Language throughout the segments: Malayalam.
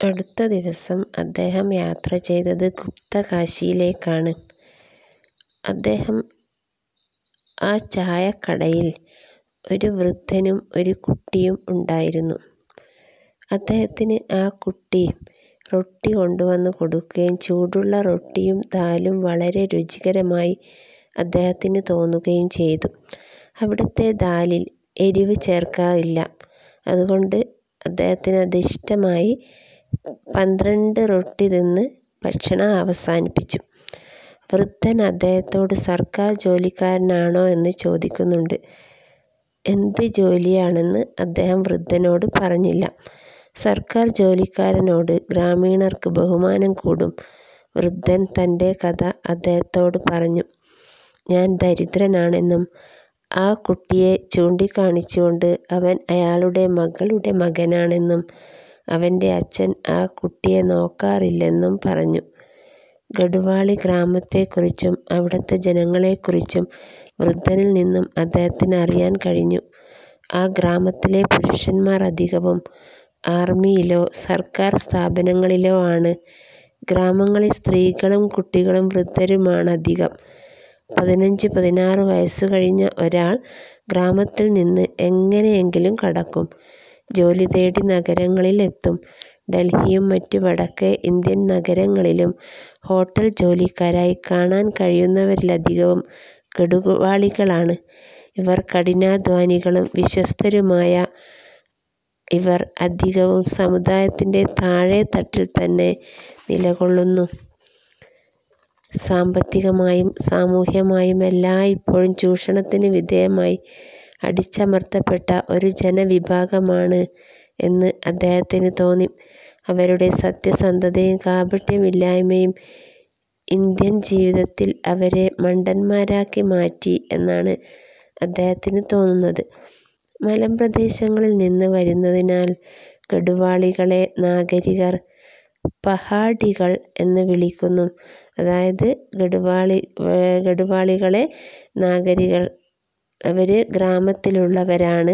അടുത്ത ദിവസം അദ്ദേഹം യാത്ര ചെയ്തത് ഗുപ്തകാശിയിലേക്കാണ്. അദ്ദേഹം ആ ചായക്കടയിൽ ഒരു വൃദ്ധനും ഒരു കുട്ടിയും ഉണ്ടായിരുന്നു. അദ്ദേഹത്തിന് ആ കുട്ടി റൊട്ടി കൊണ്ടുവന്നു കൊടുക്കുകയും ചൂടുള്ള റൊട്ടിയും ദാലും വളരെ രുചികരമായി അദ്ദേഹത്തിന് തോന്നുകയും ചെയ്തു. അവിടുത്തെ ദാലിൽ എരിവ് ചേർക്കാറില്ല. അതുകൊണ്ട് അദ്ദേഹത്തിന് അത് ഇഷ്ടമായി. പന്ത്രണ്ട് റൊട്ടി തിന്ന് ഭക്ഷണം അവസാനിപ്പിച്ചു. വൃദ്ധൻ അദ്ദേഹത്തോട് സർക്കാർ ജോലിക്കാരനാണോ എന്ന് ചോദിക്കുന്നുണ്ട്. എന്ത് ജോലിയാണെന്ന് അദ്ദേഹം വൃദ്ധനോട് പറഞ്ഞില്ല. സർക്കാർ ജോലിക്കാരനോട് ഗ്രാമീണർക്ക് ബഹുമാനം കൂടും. വൃദ്ധൻ തന്റെ കഥ അദ്ദേഹത്തോട് പറഞ്ഞു. ഞാൻ ദരിദ്രനാണെന്നും ആ കുട്ടിയെ ചൂണ്ടിക്കാണിച്ചുകൊണ്ട് അവൻ അയാളുടെ മകളുടെ മകനാണെന്നും അവന്റെ അച്ഛൻ ആ കുട്ടിയെ നോക്കാറില്ലെന്നും പറഞ്ഞു. ഗഡ്വാളി ഗ്രാമത്തെക്കുറിച്ചും അവിടുത്തെ ജനങ്ങളെക്കുറിച്ചും വൃദ്ധനിൽ നിന്നും അദ്ദേഹത്തിന് അറിയാൻ കഴിഞ്ഞു. ആ ഗ്രാമത്തിലെ പുരുഷന്മാർ അധികവും ആർമിയിലോ സർക്കാർ സ്ഥാപനങ്ങളിലോ ആണ്. ഗ്രാമങ്ങളിൽ സ്ത്രീകളും കുട്ടികളും വൃദ്ധരുമാണധികം. പതിനഞ്ച് പതിനാറ് വയസ്സുകഴിഞ്ഞ ഒരാൾ ഗ്രാമത്തിൽ നിന്ന് എങ്ങനെയെങ്കിലും കടക്കും. ജോലി തേടി നഗരങ്ങളിൽ എത്തും. ഡൽഹിയും മറ്റ് വടക്കേ ഇന്ത്യൻ നഗരങ്ങളിലും ഹോട്ടൽ ജോലിക്കാരായി കാണാൻ കഴിയുന്നവരിലധികവും ഗഡ്വാളികളാണ്. ഇവർ കഠിനാധ്വാനികളും വിശ്വസ്തരുമായ ഇവർ അധികവും സമുദായത്തിന്റെ താഴേത്തട്ടിൽ തന്നെ നിലകൊള്ളുന്നു. സാമ്പത്തികമായും സാമൂഹ്യമായും എല്ലായ്പ്പോഴും ചൂഷണത്തിന് വിധേയമായി അടിച്ചമർത്തപ്പെട്ട ഒരു ജനവിഭാഗമാണ് എന്ന് അദ്ദേഹത്തിന് തോന്നി. അവരുടെ സത്യസന്ധതയും കാപട്യമില്ലായ്മയും ഇന്ത്യൻ ജീവിതത്തിൽ അവരെ മണ്ടന്മാരാക്കി മാറ്റി എന്നാണ് അദ്ദേഹത്തിന് തോന്നുന്നത്. മലമ്പ്രദേശങ്ങളിൽ നിന്ന് വരുന്നതിനാൽ ഗഡ്വാളികളെ നാഗരികർ പഹാഡികൾ എന്ന് വിളിക്കുന്നു. അതായത് ഗഡ്വാളികളെ നാഗരികർ അവര് ഗ്രാമത്തിലുള്ളവരാണ്.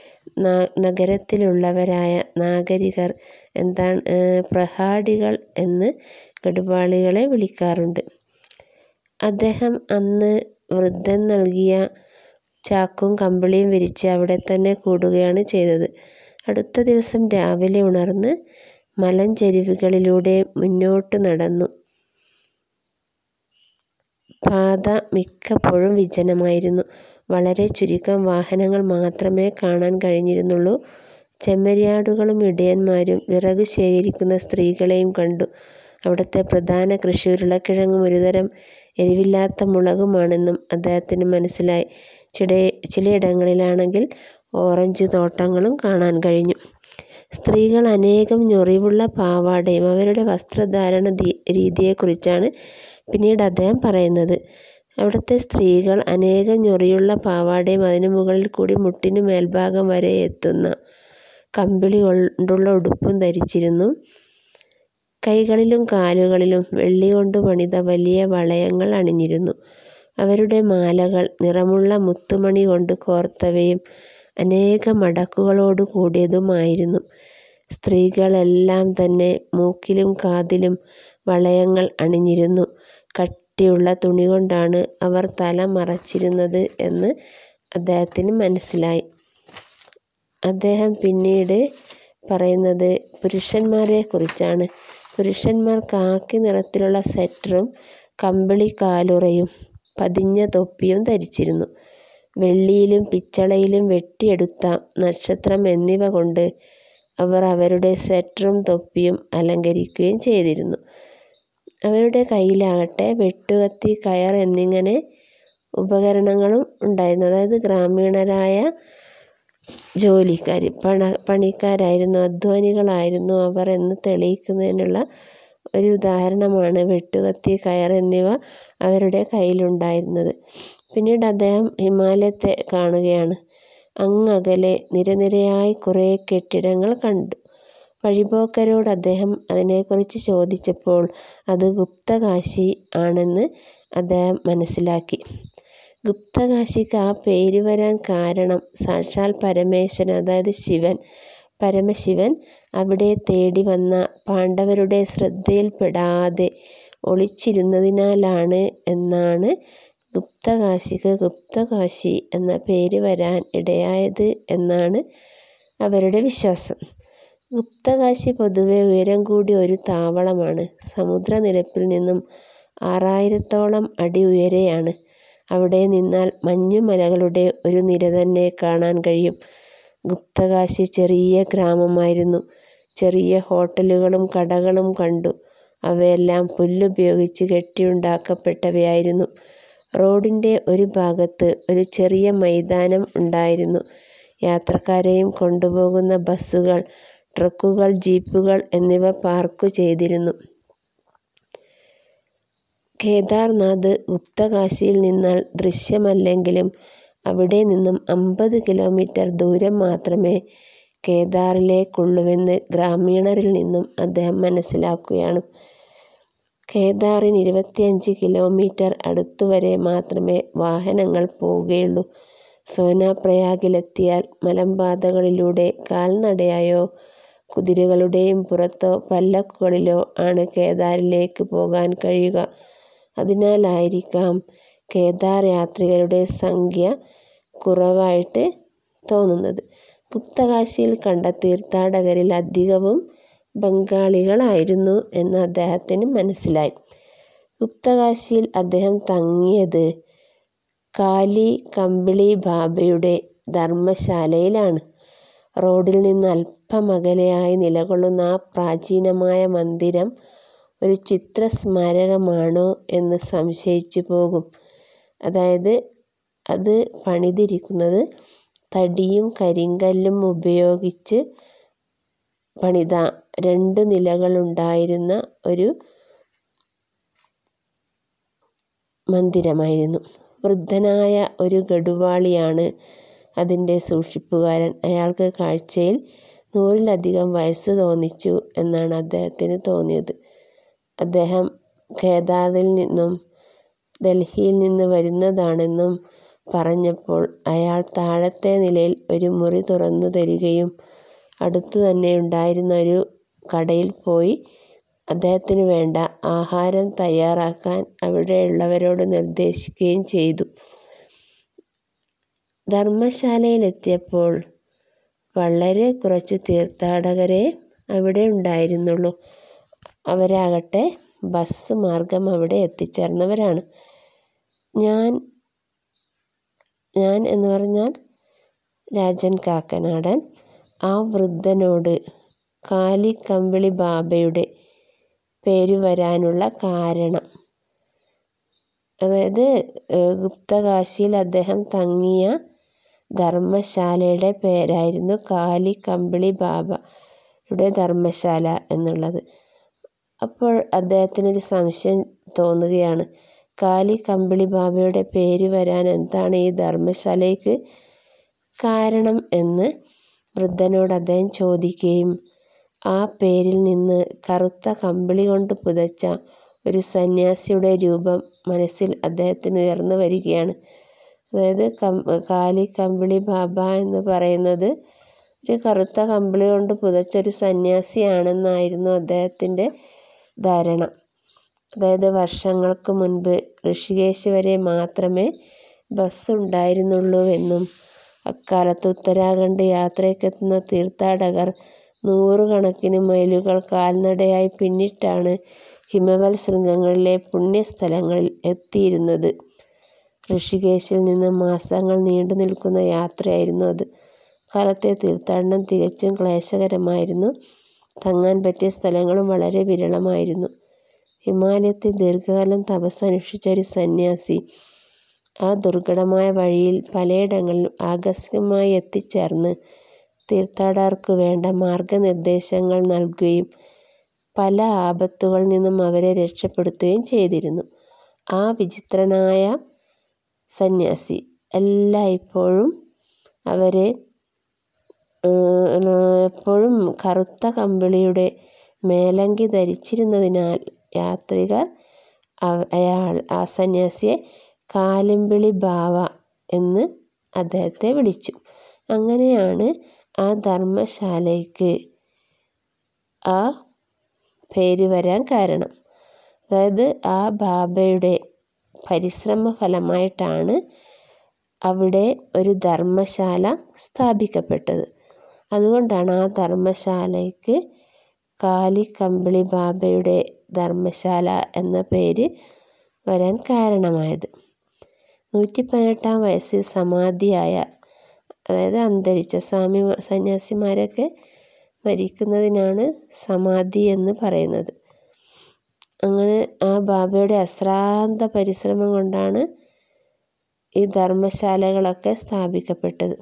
നഗരത്തിലുള്ളവരായ നാഗരികർ എന്താണ് പ്രഹാഡികൾ എന്ന് ഗഡ്വാളികളെ വിളിക്കാറുണ്ട്. അദ്ദേഹം അന്ന് വൃദ്ധൻ നൽകിയ ചാക്കും കമ്പിളിയും വിരിച്ച് അവിടെത്തന്നെ കൂടുകയാണ് ചെയ്തത്. അടുത്ത ദിവസം രാവിലെ ഉണർന്ന് മലഞ്ചരിവുകളിലൂടെ മുന്നോട്ട് നടന്നു. പാത മിക്കപ്പോഴും വിജനമായിരുന്നു. വളരെ ചുരുക്കം വാഹനങ്ങൾ മാത്രമേ കാണാൻ കഴിഞ്ഞിരുന്നുള്ളൂ. ചെമ്മരിയാടുകളും ഇടയന്മാരും വിറകു ശേഖരിക്കുന്ന സ്ത്രീകളെയും കണ്ടു. അവിടുത്തെ പ്രധാന കൃഷി ഉരുളക്കിഴങ്ങും ഒരുതരം എരിവില്ലാത്ത മുളകുമാണെന്നും അദ്ദേഹത്തിന് മനസ്സിലായി. ചിലയിടങ്ങളിലാണെങ്കിൽ ഓറഞ്ച് തോട്ടങ്ങളും കാണാൻ കഴിഞ്ഞു. സ്ത്രീകൾ അനേകം ഞൊറിവുള്ള പാവാടയും അവരുടെ വസ്ത്രധാരണ രീതിയെക്കുറിച്ചാണ് പിന്നീട് അദ്ദേഹം പറയുന്നത്. അവിടുത്തെ സ്ത്രീകൾ അനേകം ഞൊറിയുള്ള പാവാടയും അതിനു മുകളിൽ കൂടി മുട്ടിനു മേൽഭാഗം വരെയെത്തുന്ന കമ്പിളി കൊണ്ടുള്ള ഉടുപ്പും ധരിച്ചിരുന്നു. കൈകളിലും കാലുകളിലും വെള്ളികൊണ്ടു പണിത വലിയ വളയങ്ങൾ അണിഞ്ഞിരുന്നു. അവരുടെ മാലകൾ നിറമുള്ള മുത്തുമണി കൊണ്ട് കോർത്തവയും അനേകം മടക്കുകളോടു കൂടിയതും ആയിരുന്നു. സ്ത്രീകളെല്ലാം തന്നെ മൂക്കിലും കാതിലും വളയങ്ങൾ അണിഞ്ഞിരുന്നു. കട്ടിയുള്ള തുണികൊണ്ടാണ് അവർ തല മറച്ചിരുന്നത് എന്ന് അദ്ദേഹത്തിന് മനസ്സിലായി. അദ്ദേഹം പിന്നീട് പറയുന്നത് പുരുഷന്മാരെക്കുറിച്ചാണ്. പുരുഷന്മാർ കാക്കി നിറത്തിലുള്ള സ്വെറ്ററും കമ്പിളി കാലുറയും പതിഞ്ഞ തൊപ്പിയും ധരിച്ചിരുന്നു. വെള്ളിയിലും പിച്ചളയിലും വെട്ടിയെടുത്ത നക്ഷത്രം എന്നിവ കൊണ്ട് അവർ അവരുടെ സ്വെറ്ററും തൊപ്പിയും അലങ്കരിക്കുകയും ചെയ്തിരുന്നു. അവരുടെ കയ്യിലാകട്ടെ വെട്ടുകത്തി കയർ എന്നിങ്ങനെ ഉപകരണങ്ങളും ഉണ്ടായിരുന്നു. അതായത് ഗ്രാമീണരായ ജോലിക്കാര് പണിക്കാരായിരുന്നു അധ്വാനികളായിരുന്നു അവർ എന്ന് തെളിയിക്കുന്നതിനുള്ള ഒരു ഉദാഹരണമാണ് വെട്ടുകത്തി കയർ എന്നിവ അവരുടെ കയ്യിലുണ്ടായിരുന്നത്. പിന്നീട് അദ്ദേഹം ഹിമാലയത്തെ കാണുകയാണ്. അങ്ങകലെ നിരനിരയായി കുറെ കെട്ടിടങ്ങൾ കണ്ടു. വഴിപോക്കരോട് അദ്ദേഹം അതിനെക്കുറിച്ച് ചോദിച്ചപ്പോൾ അത് ഗുപ്തകാശി ആണെന്ന് അദ്ദേഹം മനസ്സിലാക്കി. ഗുപ്തകാശിക്ക് ആ പേര് വരാൻ കാരണം സാക്ഷാൽ പരമേശ്വരൻ അതായത് ശിവൻ പരമശിവൻ അവിടെ തേടി വന്ന പാണ്ഡവരുടെ ശ്രദ്ധയിൽപ്പെടാതെ ഒളിച്ചിരുന്നതിനാലാണ് എന്നാണ് ഗുപ്തകാശിക്ക് ഗുപ്തകാശി എന്ന പേര് വരാൻ ഇടയായത് എന്നാണ് അവരുടെ വിശ്വാസം. ഗുപ്തകാശി പൊതുവെ ഉയരം കൂടിയ ഒരു താവളമാണ്. സമുദ്രനിരപ്പിൽ നിന്നും ആറായിരത്തോളം അടി ഉയരെയാണ്. അവിടെ നിന്നാൽ മഞ്ഞുമലകളുടെ ഒരു നിര തന്നെ കാണാൻ കഴിയും. ഗുപ്തകാശി ചെറിയ ഗ്രാമമായിരുന്നു. ചെറിയ ഹോട്ടലുകളും കടകളും കണ്ടു. അവയെല്ലാം പുല്ലുപയോഗിച്ച് കെട്ടിയുണ്ടാക്കപ്പെട്ടവയായിരുന്നു. റോഡിന്റെ ഒരു ഭാഗത്ത് ഒരു ചെറിയ മൈതാനം ഉണ്ടായിരുന്നു. യാത്രക്കാരെയും കൊണ്ടുപോകുന്ന ബസ്സുകൾ, ട്രക്കുകൾ, ജീപ്പുകൾ എന്നിവ പാർക്കു ചെയ്തിരുന്നു. കേദാർനാഥ് ഗുപ്തകാശിയിൽ നിന്നാൽ ദൃശ്യമല്ലെങ്കിലും അവിടെ നിന്നും അമ്പത് കിലോമീറ്റർ ദൂരം മാത്രമേ കേദാറിലേക്കുള്ളുവെന്ന് ഗ്രാമീണരിൽ നിന്നും അദ്ദേഹം മനസ്സിലാക്കുകയാണ്. കേദാറിന് ഇരുപത്തിയഞ്ച് കിലോമീറ്റർ അടുത്തുവരെ മാത്രമേ വാഹനങ്ങൾ പോവുകയുള്ളൂ. സോനാപ്രയാഗിലെത്തിയാൽ മലമ്പാതകളിലൂടെ കാൽനടയായോ കുതിരകളുടെയും പുറത്തോ പല്ലക്കുകളിലോ ആണ് കേദാറിലേക്ക് പോകാൻ കഴിയുക. അതിനാലായിരിക്കാം കേദാർ യാത്രികരുടെ സംഖ്യ കുറവായിട്ട് തോന്നുന്നത്. ഗുപ്തകാശിയിൽ കണ്ട തീർത്ഥാടകരിൽ അധികവും ബംഗാളികളായിരുന്നു എന്ന് അദ്ദേഹത്തിന് മനസ്സിലായി. ഗുപ്തകാശിയിൽ അദ്ദേഹം തങ്ങിയത് കാലി കമ്പിളി ബാബയുടെ ധർമ്മശാലയിലാണ്. റോഡിൽ നിന്ന് അല്പമകലെയായി നിലകൊള്ളുന്ന ആ പ്രാചീനമായ മന്ദിരം ഒരു ചിത്രസ്മാരകമാണോ എന്ന് സംശയിച്ചു പോകും. അതായത് അത് പണിതിരിക്കുന്നത് തടിയും കരിങ്കല്ലും ഉപയോഗിച്ച് പണിത രണ്ടു നിലകളുണ്ടായിരുന്ന ഒരു മന്ദിരമായിരുന്നു. വൃദ്ധനായ ഒരു ഗഡുവാളിയാണ് അതിന്റെ സൂക്ഷിപ്പുകാരൻ. അയാൾക്ക് കാഴ്ചയിൽ നൂറിലധികം വയസ്സു തോന്നിച്ചു എന്നാണ് അദ്ദേഹത്തിന് തോന്നിയത്. അദ്ദേഹം കേദാറിൽ നിന്നും ഡൽഹിയിൽ നിന്ന് വരുന്നതാണെന്നും പറഞ്ഞപ്പോൾ അയാൾ താഴത്തെ നിലയിൽ ഒരു മുറി തുറന്നു തരികയും അടുത്തു തന്നെയുണ്ടായിരുന്ന ഒരു കടയിൽ പോയി അദ്ദേഹത്തിന് വേണ്ട ആഹാരം തയ്യാറാക്കാൻ അവിടെയുള്ളവരോട് നിർദ്ദേശിക്കുകയും ചെയ്തു. ധർമ്മശാലയിലെത്തിയപ്പോൾ വളരെ കുറച്ചു തീർത്ഥാടകരേ അവിടെ ഉണ്ടായിരുന്നുള്ളൂ. അവരാകട്ടെ ബസ് മാർഗ്ഗം അവിടെ എത്തിച്ചേർന്നവരാണ്. ഞാൻ ഞാൻ എന്ന് പറഞ്ഞാൽ രാജൻ കാക്കനാടൻ ആ വൃദ്ധനോട് കാലി കമ്പിളി ബാബയുടെ പേരു വരാനുള്ള കാരണം, അതായത് ഗുപ്തകാശിയിൽ അദ്ദേഹം തങ്ങിയ ധർമ്മശാലയുടെ പേരായിരുന്നു കാലി കമ്പിളി ബാബയുടെ ധർമ്മശാല എന്നുള്ളത്. അപ്പോൾ അദ്ദേഹത്തിന് ഒരു സംശയം തോന്നുകയാണ്. കാലി കമ്പിളി ബാബയുടെ പേര് വരാൻ എന്താണ് ഈ ധർമ്മശാലയ്ക്ക് കാരണം എന്ന് വൃദ്ധനോട് അദ്ദേഹം ചോദിക്കുകയും ആ പേരിൽ നിന്ന് കറുത്ത കമ്പിളി കൊണ്ട് പുതച്ച ഒരു സന്യാസിയുടെ രൂപം മനസ്സിൽ അദ്ദേഹത്തിന് ഉയർന്നു വരികയാണ്. അതായത് കാലി കമ്പിളി ബാബ എന്ന് പറയുന്നത് ഒരു കറുത്ത കമ്പിളി കൊണ്ട് പുതച്ച ഒരു സന്യാസിയാണെന്നായിരുന്നു അദ്ദേഹത്തിന്റെ ധാരണ. അതായത് വർഷങ്ങൾക്ക് മുൻപ് ഋഷികേശ് വരെ മാത്രമേ ബസ് ഉണ്ടായിരുന്നുള്ളൂവെന്നും അക്കാലത്ത് ഉത്തരാഖണ്ഡ് യാത്രയ്ക്കെത്തുന്ന തീർത്ഥാടകർ നൂറുകണക്കിന് മൈലുകൾ കാൽനടയായി പിന്നിട്ടാണ് ഹിമവൽ ശൃംഗങ്ങളിലെ പുണ്യസ്ഥലങ്ങളിൽ എത്തിയിരുന്നത്. ഋഷികേശിൽ നിന്ന് മാസങ്ങൾ നീണ്ടുനിൽക്കുന്ന യാത്രയായിരുന്നു അത്. അക്കാലത്തെ തീർത്ഥാടനം തികച്ചും ക്ലേശകരമായിരുന്നു. തങ്ങാൻ പറ്റിയ സ്ഥലങ്ങളും വളരെ വിരളമായിരുന്നു. ഹിമാലയത്തിൽ ദീർഘകാലം തപസ്സ് അനുഷ്ഠിച്ച ഒരു സന്യാസി ആ ദുർഘടമായ വഴിയിൽ പലയിടങ്ങളിലും ആകസ്മികമായി എത്തിച്ചേർന്ന് തീർത്ഥാടകർക്കു വേണ്ട മാർഗ്ഗനിർദ്ദേശങ്ങൾ നൽകുകയും പല ആപത്തുകളിൽ നിന്നും അവരെ രക്ഷപ്പെടുത്തുകയും ചെയ്തിരുന്നു. ആ വിചിത്രനായ സന്യാസി എല്ലായ്പ്പോഴും അവരെ എപ്പോഴും കറുത്ത കമ്പിളിയുടെ മേലങ്കി ധരിച്ചിരുന്നതിനാൽ യാത്രികർ അയാൾ ആ സന്യാസിയെ കാലിമ്പിളി ബാവ എന്ന് അദ്ദേഹത്തെ വിളിച്ചു. അങ്ങനെയാണ് ആ ധർമ്മശാലയ്ക്ക് ആ പേര് വരാൻ കാരണം അതായത് ആ ബാബയുടെ പരിശ്രമ ഫലമായിട്ടാണ് അവിടെ ഒരു ധർമ്മശാല സ്ഥാപിക്കപ്പെട്ടത് അതുകൊണ്ടാണ് ആ ധർമ്മശാലയ്ക്ക് കാലിക്കമ്പിളി ബാബയുടെ ധർമ്മശാല എന്ന പേര് വരാൻ കാരണമായത് നൂറ്റി പതിനെട്ടാം വയസ്സിൽ സമാധിയായ അതായത് അന്തരിച്ച സ്വാമി സന്യാസിമാരൊക്കെ മരിക്കുന്നതിനാണ് സമാധി എന്ന് പറയുന്നത് അങ്ങനെ ആ ബാബയുടെ അശ്രാന്ത പരിശ്രമം കൊണ്ടാണ് ഈ ധർമ്മശാലകളൊക്കെ സ്ഥാപിക്കപ്പെട്ടത്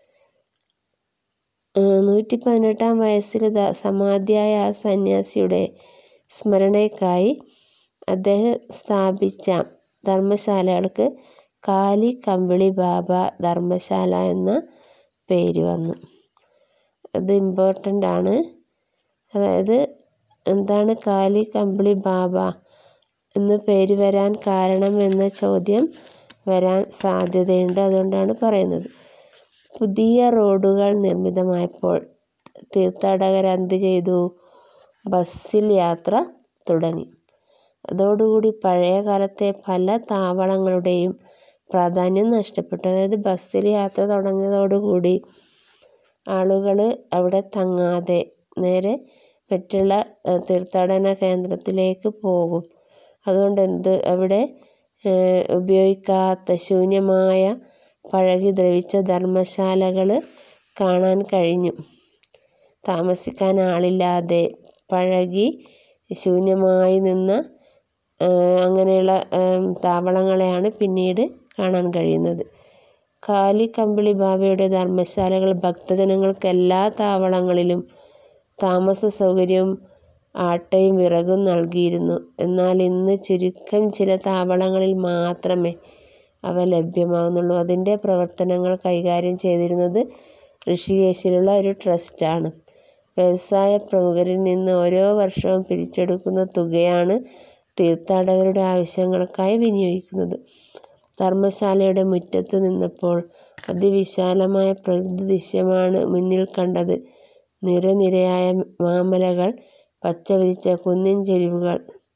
നൂറ്റി പതിനെട്ടാം വയസ്സിൽ സമാധിയായ ആ സന്യാസിയുടെ സ്മരണയ്ക്കായി അദ്ദേഹം സ്ഥാപിച്ച ധർമ്മശാലകൾക്ക് കാലി കമ്പിളി ബാബ ധർമ്മശാല എന്ന പേര് വന്നു അത് ഇമ്പോർട്ടൻ്റ് ആണ് അതായത് എന്താണ് കാലി കമ്പിളി ബാബ എന്ന് പേര് വരാൻ കാരണം എന്ന ചോദ്യം വരാൻ സാധ്യതയുണ്ട് അതുകൊണ്ടാണ് പറയുന്നത് പുതിയ റോഡുകൾ നിർമ്മിതമായപ്പോൾ തീർത്ഥാടകർ എന്ത് ചെയ്തു ബസ്സിൽ യാത്ര തുടങ്ങി അതോടുകൂടി പഴയ കാലത്തെ പല താവളങ്ങളുടെയും പ്രാധാന്യം നഷ്ടപ്പെട്ടു അതായത് ബസ്സിൽ യാത്ര തുടങ്ങിയതോടുകൂടി ആളുകൾ അവിടെ തങ്ങാതെ നേരെ മറ്റുള്ള തീർത്ഥാടന കേന്ദ്രത്തിലേക്ക് പോകും അതുകൊണ്ട് എന്ത് അവിടെ ഉപയോഗിക്കാത്ത ശൂന്യമായ പഴകി ദ്രവിച്ച ധർമ്മശാലകൾ കാണാൻ കഴിഞ്ഞു താമസിക്കാൻ ആളില്ലാതെ പഴകി ശൂന്യമായി നിന്ന അങ്ങനെയുള്ള താവളങ്ങളെയാണ് പിന്നീട് കാണാൻ കഴിയുന്നത് കാലി കമ്പിളി ബാബയുടെ ധർമ്മശാലകൾ ഭക്തജനങ്ങൾക്ക് എല്ലാ താവളങ്ങളിലും താമസ സൗകര്യവും ആട്ടയും വിറകും നൽകിയിരുന്നു എന്നാൽ ഇന്ന് ചുരുക്കം ചില താവളങ്ങളിൽ മാത്രമേ അവ ലഭ്യമാകുന്നുള്ളൂ അതിൻ്റെ പ്രവർത്തനങ്ങൾ കൈകാര്യം ചെയ്തിരുന്നത് ഋഷികേശിലുള്ള ഒരു ട്രസ്റ്റാണ് വ്യവസായ പ്രമുഖരിൽ നിന്ന് ഓരോ വർഷവും പിരിച്ചെടുക്കുന്ന തുകയാണ് തീർത്ഥാടകരുടെ ആവശ്യങ്ങൾക്കായി വിനിയോഗിക്കുന്നത് ധർമ്മശാലയുടെ മുറ്റത്ത് നിന്നപ്പോൾ അതിവിശാലമായ പ്രകൃതി ദൃശ്യമാണ് മുന്നിൽ കണ്ടത് നിരനിരയായ മാമലകൾ പച്ചവിരിച്ച കുന്നിൻ ചെരിവുകൾ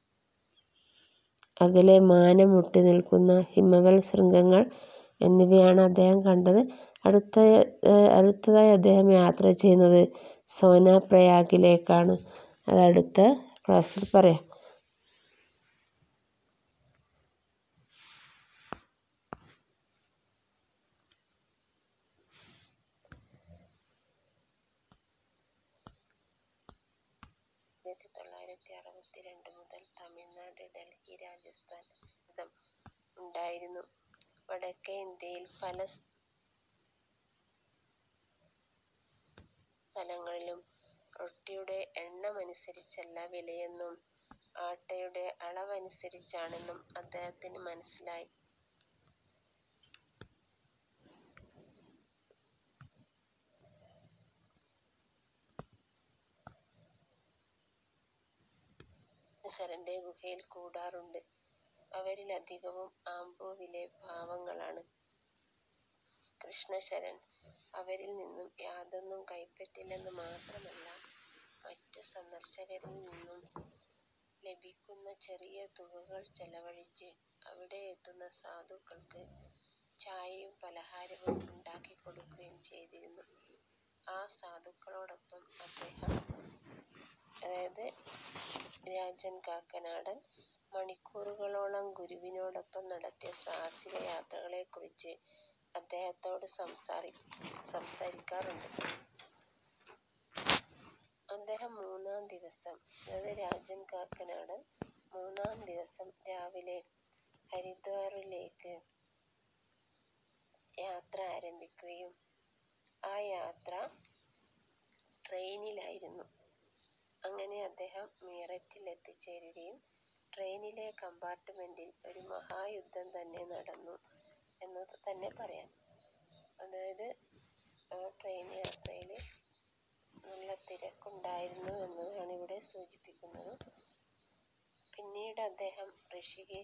അകലെ മാനം മുട്ടി നിൽക്കുന്ന ഹിമവൽ ശൃംഗങ്ങൾ എന്നിവയാണ് അദ്ദേഹം കണ്ടത് അടുത്ത അടുത്തതായി അദ്ദേഹം യാത്ര ചെയ്യുന്നത് സോനാപ്രയാഗിലേക്കാണ് അത് അടുത്ത ക്ലാസ്സിൽ പറയാം ആയിരത്തി തൊള്ളായിരത്തി അറുപത്തി രണ്ട് മുതൽ തമിഴ്നാട് ഡൽഹി രാജസ്ഥാൻ യുദ്ധം ഉണ്ടായിരുന്നു വടക്കേ ഇന്ത്യയിൽ പല സ്ഥലങ്ങളിലും റൊട്ടിയുടെ എണ്ണമനുസരിച്ചല്ല വിലയെന്നും ആട്ടയുടെ അളവനുസരിച്ചാണെന്നും അദ്ദേഹത്തിന് മനസ്സിലായി ശരന്റെ ഗുഹയിൽ കൂടാറുണ്ട് അവരിലധികവും ആംബുവിലെ പാവങ്ങളാണ് കൃഷ്ണശരൻ അവരിൽ നിന്നും യാതൊന്നും കൈപ്പറ്റില്ലെന്ന് മാത്രമല്ല മറ്റു സന്ദർശകരിൽ നിന്നും ലഭിക്കുന്ന ചെറിയ തുകകൾ ചെലവഴിച്ച് അവിടെ എത്തുന്ന സാധുക്കൾക്ക് ചായയും പലഹാരവും ഉണ്ടാക്കിക്കൊടുക്കുകയും ചെയ്തിരുന്നു ആ സാധുക്കളോടൊപ്പം അദ്ദേഹം അതായത് രാജൻ കാക്കനാടൻ മണിക്കൂറുകളോളം ഗുരുവിനോടൊപ്പം നടത്തിയ സാഹസിക യാത്രകളെക്കുറിച്ച് അദ്ദേഹത്തോട് സംസാരി സംസാരിക്കാറുണ്ട് അദ്ദേഹം മൂന്നാം ദിവസം അതായത് രാജൻ കാക്കനാടൻ മൂന്നാം ദിവസം രാവിലെ ഹരിദ്വാറിലേക്ക് യാത്ര ആരംഭിക്കുകയും ആ യാത്ര ട്രെയിനിലായിരുന്നു അങ്ങനെ അദ്ദേഹം മീററ്റിൽ എത്തിച്ചേരുകയും ട്രെയിനിലെ കമ്പാർട്ട്മെന്റിൽ ഒരു മഹായുദ്ധം തന്നെ നടന്നു എന്ന് തന്നെ പറയാം അതായത് ആ ട്രെയിൻ യാത്രയിൽ നല്ല തിരക്കുണ്ടായിരുന്നു എന്നാണ് ഇവിടെ സൂചിപ്പിക്കുന്നത് പിന്നീട് അദ്ദേഹം ഋഷികേശ്